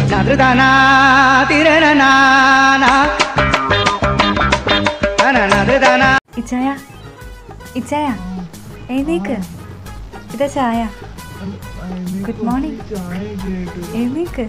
നദൃതനാ തിരനാനാ നദൃതനാ ഇച്ചായ ഇച്ചായ എഴുന്നേക്ക് ഇതാ ചായ ഗുഡ് മോർണിംഗ് എഴുന്നേക്ക്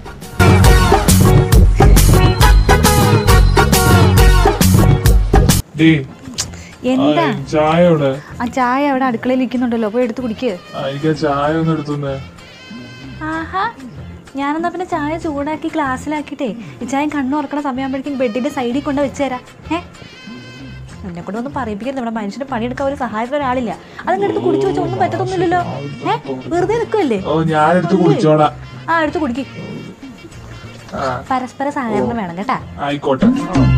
ഡേ എന്താ ചായയോടെ ആ ചായ അവിടെ അടുക്കളയിൽ ഇരിക്കുന്നുണ്ടല്ലോ പോയി എടുത്ത് കുടിക്ക് എനിക്ക് ആ ചായ ഒന്ന് എടുത്തുന്നേ ആഹാ ഞാനെന്നാ പിന്നെ ചായ ചൂടാക്കി ഗ്ലാസ്സിലാക്കിയിട്ടേ ഇച്ചായ കണ്ണു തുറക്കണ സമയമാകുമ്പോഴേക്കും ബെഡിന്റെ സൈഡിൽ കൊണ്ട് വെച്ചുതരാം ഏ എന്നെ കൊണ്ട് ഒന്നും പറയിപ്പിക്കരുത് നമ്മുടെ മനുഷ്യന് പണിയെടുക്കാൻ ഒരു സഹായത്തിന് ഒരാളില്ല അതങ്ങ് എടുത്ത് കുടിച്ചു വെച്ചാൽ ഒന്നും പറ്റത്തൊന്നുമില്ലല്ലോ ഏ വെറുതെ നിൽക്കുമല്ലേ ഓ ഞാൻ എടുത്ത് കുടിച്ചോടാ ആ എടുത്ത് കുടിക്ക് ആ പരസ്പര സഹകരണം വേണം കേട്ടാ ആയിക്കോട്ടെ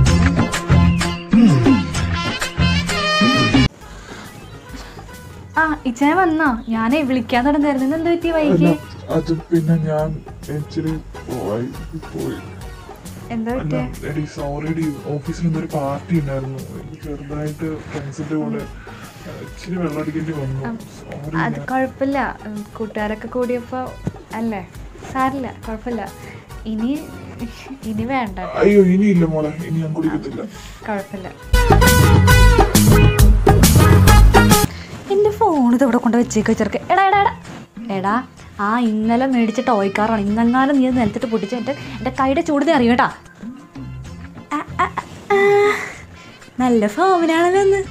ആ ഇച്ചായ വന്നോ ഞാനേ വിളിക്കാൻ തുടങ്ങായിരുന്നു എന്ത് പറ്റി വൈകി അത് പിന്നെ ഞാൻ ഇച്ചിരി പോയി പോയി എന്താ അല്ല പറ്റിയ എടി സോറി ഡി ഓഫീസിൽ ഇന്നൊരു പാർട്ടി ഉണ്ടായിരുന്നു എനിക്ക് ചെറുതായിട്ട് ഫ്രണ്ട്സിന്റെ കൂടെ ആ, ഇച്ചിരി വെള്ളം അടിക്കേണ്ടി വന്നു സോറി അത് കുഴപ്പമില്ല ഉം, കൂട്ടുകാരൊക്കെ കൂടിയപ്പോ അല്ലേ സാരില്ല കുഴപ്പമില്ല ഇനി ഇനി വേണ്ട അയ്യോ ഇനിയില്ല മോളെ ഇനി ഞാൻ കുടിക്കത്തില്ല കുഴപ്പമില്ല എന്റെ ഫോൺ ഇത് ഇവിടെ കൊണ്ട് വെച്ചേക്ക് ചെറുക്ക് എടാ എടാ എടാ എടാ ആ ഇന്നലെ മേടിച്ച ടോയ് കാറാണ് ഇന്നെങ്ങാനും നീ അത് നിലത്തിട്ട് പൊട്ടിച്ച് എൻ്റെ എൻ്റെ കൈയുടെ ചൂട് നീ അറിയും കേട്ടാ ആ, ആ, ആ. നല്ല ഫോമിനാണല്ലോ ഇന്ന്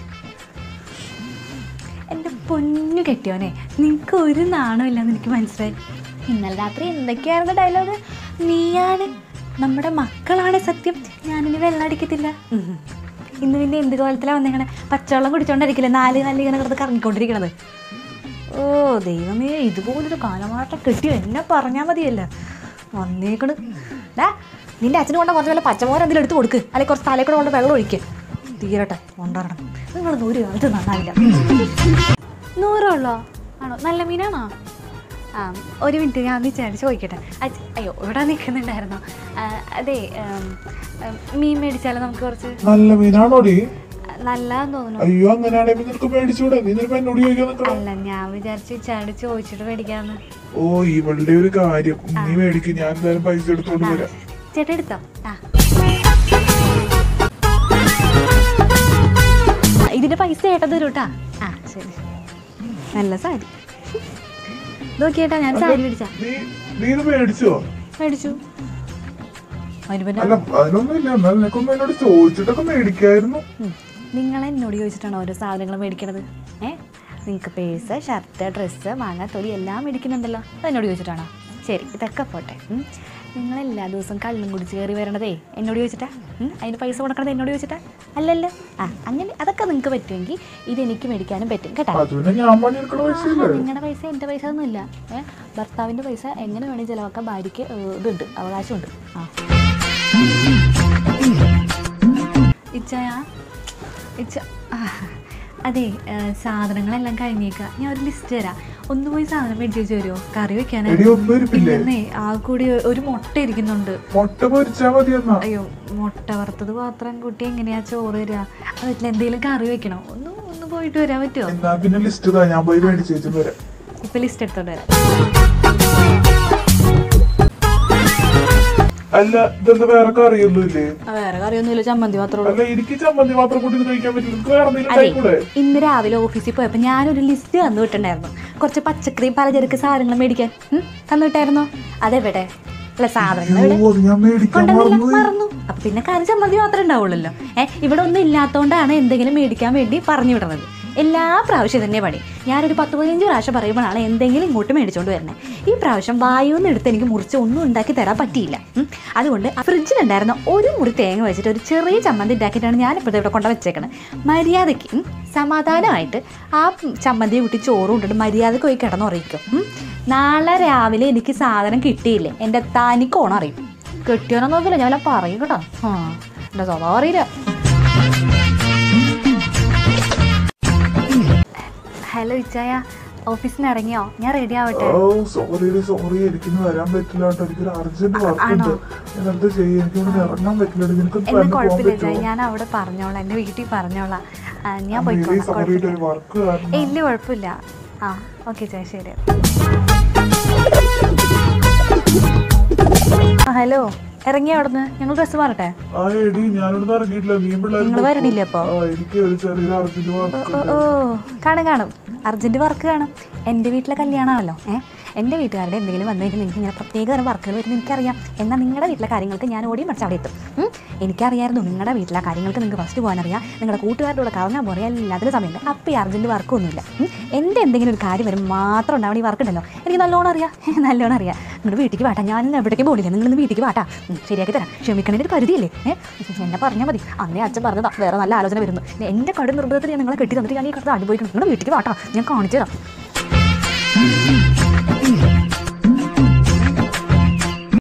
എൻ്റെ പൊന്നു കെട്ടിയോനെ നിനക്ക് ഒരു നാണമില്ലെന്ന് എനിക്ക് മനസ്സിലായി ഇന്നലെ രാത്രി എന്തൊക്കെയായിരുന്നു ഡയലോഗ് നീയാണ് നമ്മുടെ മക്കളാണ് സത്യം ഞാനിനി വെള്ളം അടിക്കത്തില്ല ഉം. ഇന്ന് പിന്നെ എന്ത് കോലത്തിലാണ് വന്നേക്കണേ പച്ചവെള്ളം കുടിച്ചോണ്ടിരിക്കില്ലേ നാല് നാല് ഇങ്ങനെ കിടന്ന് കറങ്ങിക്കൊണ്ടിരിക്കണത് ഓ ദൈവമേ ഇതുപോലൊരു കാലമാട്ടം കിട്ടിയോ എന്നെ പറഞ്ഞാൽ മതിയല്ല വന്നേക്കണ് ഡാ നിന്റെ അച്ഛന് കൊണ്ട കുറച്ച് വല്ല പച്ചമോരം എന്തെങ്കിലും എടുത്ത് കൊടുക്ക് അല്ലെങ്കിൽ കുറച്ച് തലയിൽ കൂടെ കൊണ്ട് വെള്ളം ഒഴിക്ക് തീരട്ടെ കൊണ്ടുവരണം നിങ്ങളൊന്നും ഒരു കാലത്ത് നന്നാവില്ല നൂറുള്ളോ ആണോ നല്ല മീനാണോ ആ ഒരു മിനിറ്റ് ഞാൻ ഒന്ന് ചേട്ടൻ ചോദിക്കട്ടെ അച്ഛ- അയ്യോ ഇവിടെ നിൽക്കുന്നുണ്ടായിരുന്നോ ആ, അതെ ഉം, ഉം, മീൻ മേടിച്ചാലോ നമുക്ക് കുറച്ച് നല്ല മീനാണോടി നല്ലതാന്ന് തോന്നുന്നു അയ്യോ അങ്ങനെയാണെങ്കിൽ നിനക്ക് മേടിച്ചൂടെ നീ നിനക്ക് എന്നോട് ചോദിക്കാൻ നിൽക്കണം അല്ല ഞാൻ വിചാരിച്ചു ചേട്ടൻ ചോദിച്ചിട്ട് മേടിക്കാന്ന് ഓ ഇവളുടെ ഒരു കാര്യം നീ മേടിക്കും ഞാൻ എന്തായാലും പൈസ എടുത്തോണ്ട് വരാം ചേട്ടൻ എടുത്തോ ആ ആ, ഇതിന്റെ പൈസ ചേട്ടൻ തരും കേട്ടാ ആ ശരി നല്ല സാരി നോക്കിയേട്ടാ ഞാൻ സാരി മേടിച്ചാ നീ നീ ഇത് മേടിച്ചോ മേടിച്ചു അതിന് പിന്നെ അല്ല അതിനൊന്നും ഇല്ല എന്നാൽ നിനക്കൊന്നും എന്നോട് ചോദിച്ചിട്ടൊക്കെ മേടിക്കായിരുന്നു ഉം. നിങ്ങൾ എന്നോട് ചോദിച്ചിട്ടാണോ ഓരോ സാധനങ്ങൾ മേടിക്കണത് ഏ നിങ്ങൾക്ക് പേഴ്സ് ഷർട്ട് ഡ്രസ്സ് മാങ്ങ തൊലി എല്ലാം മേടിക്കുന്നുണ്ടല്ലോ അത് എന്നോട് ചോദിച്ചിട്ടാണോ ശരി ഇതൊക്കെ പോട്ടെ ഉം. നിങ്ങൾ എല്ലാ ദിവസവും കള്ളും കുടിച്ച് കയറി വരണതേ എന്നോട് ചോദിച്ചിട്ടാ ഉം. അതിന് പൈസ കൊടുക്കണത് എന്നോട് ചോദിച്ചിട്ടാ അല്ലല്ലോ ആ അങ്ങനെ അതൊക്കെ നിങ്ങൾക്ക് പറ്റുമെങ്കിൽ ഇത് എനിക്ക് മേടിക്കാനും പറ്റും കേട്ടോ അത് പിന്നെ ഞാൻ പണിയെടുക്കണ പൈസയില്ലേ നിങ്ങളുടെ പൈസ എൻ്റെ പൈസ ഒന്നുമില്ല ഏ ഭർത്താവിൻ്റെ പൈസ എങ്ങനെ വേണമെങ്കിൽ ചിലവാക്കാൻ ഭാര്യയ്ക്ക് ഏ, ഇതുണ്ട് അവകാശമുണ്ട് ആ ഇച്ചയാ ഇച്ച ആ, അതെ ഏ, സാധനങ്ങളെല്ലാം കഴിഞ്ഞേക്ക ഞാൻ ഒരു ലിസ്റ്റ് തരാം ഒന്ന് പോയി സാധനം മേടിച്ച് വെച്ച് തരുമോ കറി എടി വെക്കാനായിട്ട് ഒന്നും ഇരിപ്പില്ലേ ഇല്ലെന്നേ ആ കൂടി ഒരു മുട്ട ഇരിക്കുന്നുണ്ട് മുട്ട പൊരിച്ചാ മതി എന്നാ അയ്യോ മുട്ട വറുത്തത് പാത്രം കൂട്ടി എങ്ങനെയാ ചോറ് തരിക അത് വീട്ടിൽ എന്തെങ്കിലും കറി വെക്കണം ഒന്ന് ഒന്ന് പോയിട്ട് വരാൻ പറ്റുമോ എന്നാ പിന്നെ ലിസ്റ്റ് താ ഞാൻ പോയി മേടിച്ച് വെച്ചിട്ട് വരാം ഇപ്പൊ ലിസ്റ്റ് എടുത്തോണ്ട് വരാം അല്ല ഇതെന്താ വേറെ കറിയൊന്നും ഇല്ലേ ആ, വേറെ കറിയൊന്നുമില്ല ചമ്മന്തി മാത്രമേ ഉള്ളൂ അല്ല എനിക്ക് ചമ്മന്തി മാത്രം കൂട്ടി ഇത് കഴിക്കാൻ പറ്റില്ല നിനക്ക് വേറെ എന്തെങ്കിലും അതെ കഴിക്കൂടെ ഇന്ന് രാവിലെ ഓഫീസിൽ പോയപ്പോൾ ഞാനൊരു ലിസ്റ്റ് തന്നു വിട്ടിട്ടുണ്ടായിരുന്നു കുറച്ച് പച്ചക്കറിയും പലചരക്ക് സാധനങ്ങൾ മേടിക്കാൻ ഉം, തന്നു വിട്ടായിരുന്നോ അതെവിടെ അല്ല സാധനങ്ങൾ എവിടെ? ഓ, അത് ഞാൻ മേടിക്കാൻ കൊണ്ടുവന്നില്ല മറന്നു മറന്നു അപ്പൊ പിന്നെ കറി ചമ്മന്തി മാത്രമേ ഉണ്ടാവുള്ളല്ലോ ഏ ഇവിടെ ഒന്നും ഇല്ലാത്തതുകൊണ്ടാണ് എന്തെങ്കിലും മേടിക്കാൻ വേണ്ടി പറഞ്ഞു വിടുന്നത് എല്ലാ പ്രാവശ്യം തന്നെ പണി ഞാനൊരു പത്ത് പതിനഞ്ച് പ്രാവശ്യം പറയുമ്പോഴാണ് എന്തെങ്കിലും ഇങ്ങോട്ട് മേടിച്ചുകൊണ്ട് വരുന്നത് ഈ പ്രാവശ്യം വായുന്ന് എടുത്ത് എനിക്ക് മുറിച്ച് ഒന്നും ഉണ്ടാക്കി തരാൻ പറ്റിയില്ല ഉം. അതുകൊണ്ട് ആ ഫ്രിഡ്ജിലുണ്ടായിരുന്ന ഒരു മുറി തേങ്ങ വെച്ചിട്ട് ഒരു ചെറിയ ചമ്മന്തി ഉണ്ടാക്കിയിട്ടാണ് ഞാൻ ഇപ്പോഴത്തെ ഇവിടെ കൊണ്ട് വെച്ചേക്കണത് മര്യാദയ്ക്ക് ഉം, സമാധാനമായിട്ട് ആ ചമ്മന്തി കൂട്ടി ചോറ് കൊണ്ടിട്ട് മര്യാദയ്ക്ക് പോയി കിടന്നുറയിക്കും ഉം. നാളെ രാവിലെ എനിക്ക് സാധനം കിട്ടിയില്ലേ എൻ്റെ തനിക്ക് ഓണം അറിയും കെട്ടിയോനെ നോക്കില്ല ഞാൻ വല്ല പറയും കേട്ടോ ആ എൻ്റെ സ്വഭാവം അറിയില്ല ഹലോ ഇച്ചായ ഓഫീസിൽ നിന്ന് ഇറങ്ങിയോ ഞാൻ റെഡി ആവട്ടെ ഓ സോറി സോറി എനിക്കിന്ന് വരാൻ പറ്റില്ല കേട്ടോ എനിക്കൊരു അർജന്റ് വർക്ക് ഉണ്ട് ആണോ? ഞാൻ എന്താ ചെയ്യാ എനിക്ക് ഇവിടെ ഇറങ്ങാൻ പറ്റില്ല നിനക്ക് എന്നാ കുഴപ്പമില്ല ഇച്ചായ ഞാൻ അവിടെ പറഞ്ഞോളാം എൻ്റെ വീട്ടിൽ പറഞ്ഞോളാം ആ, ഞാൻ പോയിക്കോളാം സോറി കുഴപ്പമില്ല ഒരു വർക്ക് കാരണം ഏയ്, ഇല്ല കുഴപ്പമില്ല ആ ഓക്കെ ചായ ശരി ആ ഹലോ ഇറങ്ങിയ അവിടുന്ന് ഞങ്ങൾ ഡ്രസ്സ് മാറട്ടെ ആ എടി ഞാനിവിടെ ഇറങ്ങിയിട്ടില്ല നീ പിള്ളേർ നിങ്ങൾ വരണില്ലേ അപ്പോൾ ആ എനിക്ക് ഒരു ചെറിയൊരു അർജന്റ് വർക്ക് ഓ ഓ കാണും കാണും അർജൻറ്റ് വർക്ക് കാണും എൻ്റെ വീട്ടിലെ കല്യാണമാണല്ലോ ഏ എൻ്റെ വീട്ടുകാരുടെ എന്തെങ്കിലും വന്നു കഴിഞ്ഞാൽ നിങ്ങൾക്ക് ഇങ്ങനെ പ്രത്യേക തരം വർക്കുകൾ വരുന്നത് എനിക്കറിയാം എന്നാൽ നിങ്ങളുടെ വീട്ടിലെ കാര്യങ്ങൾക്ക് ഞാൻ ഓടി മറിച്ച് അവിടെ എത്തും ഉം. എനിക്കറിയായിരുന്നു നിങ്ങളുടെ വീട്ടിലെ കാര്യങ്ങൾക്ക് നിങ്ങൾക്ക് ഫസ്റ്റ് പോകാൻ അറിയാം നിങ്ങളുടെ കൂട്ടുകാരുടെ കൂടെ കറങ്ങാൻ പോകാൻ എല്ലാത്തിനും സമയമുണ്ട് അപ്പോൾ ഈ അർജൻറ്റ് വർക്കൊന്നുമില്ല ഉം. എൻ്റെ എന്തെങ്കിലും ഒരു കാര്യം വരും മാത്രം ഉണ്ടാവണം ഈ വർക്ക് ഉണ്ടല്ലോ എനിക്ക് നല്ലോണം അറിയാം നല്ലോണം അറിയാം നിങ്ങളുടെ വീട്ടിലേക്ക് വാട്ടാ ഞാൻ എവിടേക്ക് പോകില്ല നിങ്ങളൊന്ന് വീട്ടിലേക്ക് വാട്ടാ ഉം, ശരിയാക്കി തരാം ക്ഷമിക്കണതിന് ഒരു പരിധിയില്ലേ ഏ എന്നെ പറഞ്ഞാൽ മതി അന്നേ അച്ഛൻ പറഞ്ഞതാ വേറെ നല്ല ആലോചന വരുന്നു എൻ്റെ കട നിർബന്ധത്തിൽ ഞാൻ നിങ്ങളെ കെട്ടി തന്നിട്ട് ഞാൻ ഈ കടത്ത് അനുഭവിക്കണം നിങ്ങളുടെ വീട്ടിലേക്ക് വാട്ടാ ഞാൻ കാണിച്ചു തരാം